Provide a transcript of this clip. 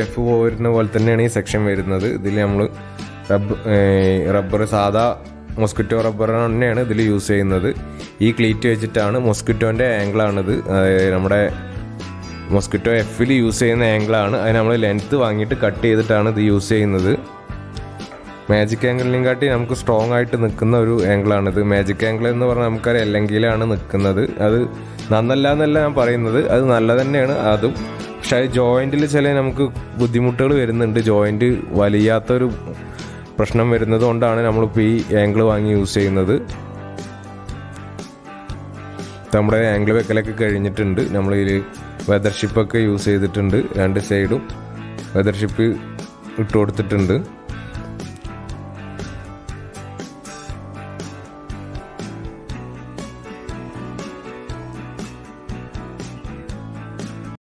F പോരുന്ന പോലെ തന്നെയാണ് ഈ സെക്ഷൻ വരുന്നത് ഇതിൽ നമ്മൾ റബ്ബർ റബ്ബർ സാധാ മൊസ്കിറ്റോ റബ്ബർ തന്നെയാണ് ഇതിൽ യൂസ് ചെയ്യുന്നത് ഈ ക്ലീറ്റ് വെച്ചിട്ടാണ് മൊസ്കിറ്റോൻ്റെ ആംഗിളാണിത് അതായത് നമ്മുടെ മൊസ്കിറ്റോ എഫിൽ യൂസ് ചെയ്യുന്ന ആംഗിളാണ് അത് നമ്മൾ ലെങ്ത്ത് വാങ്ങിയിട്ട് കട്ട് ചെയ്തിട്ടാണ് ഇത് യൂസ് ചെയ്യുന്നത് മാജിക് ആംഗിളിനെയും കാട്ടി നമുക്ക് സ്ട്രോങ് ആയിട്ട് നിൽക്കുന്ന ഒരു ആംഗിളാണിത് മാജിക് ആംഗിൾ എന്ന് പറഞ്ഞാൽ നമുക്കറിയാം എല്ലെങ്കിലാണ് നിൽക്കുന്നത് അത് നന്നല്ല എന്നല്ല ഞാൻ പറയുന്നത് അത് നല്ല തന്നെയാണ് അതും പക്ഷെ അത് ജോയിൻറ്റിൽ ചില നമുക്ക് ബുദ്ധിമുട്ടുകൾ വരുന്നുണ്ട് ജോയിൻറ്റ് വലിയാത്തൊരു പ്രശ്നം വരുന്നത് കൊണ്ടാണ് നമ്മളിപ്പോൾ ഈ ആംഗിൾ വാങ്ങി യൂസ് ചെയ്യുന്നത് നമ്മുടെ ആംഗിൾ വെക്കലൊക്കെ കഴിഞ്ഞിട്ടുണ്ട് നമ്മൾ ഇതിൽ വെതർ ഷിപ്പൊക്കെ യൂസ് ചെയ്തിട്ടുണ്ട് രണ്ട് സൈഡും വെതർ ഷിപ്പ് ഇട്ട് കൊടുത്തിട്ടുണ്ട്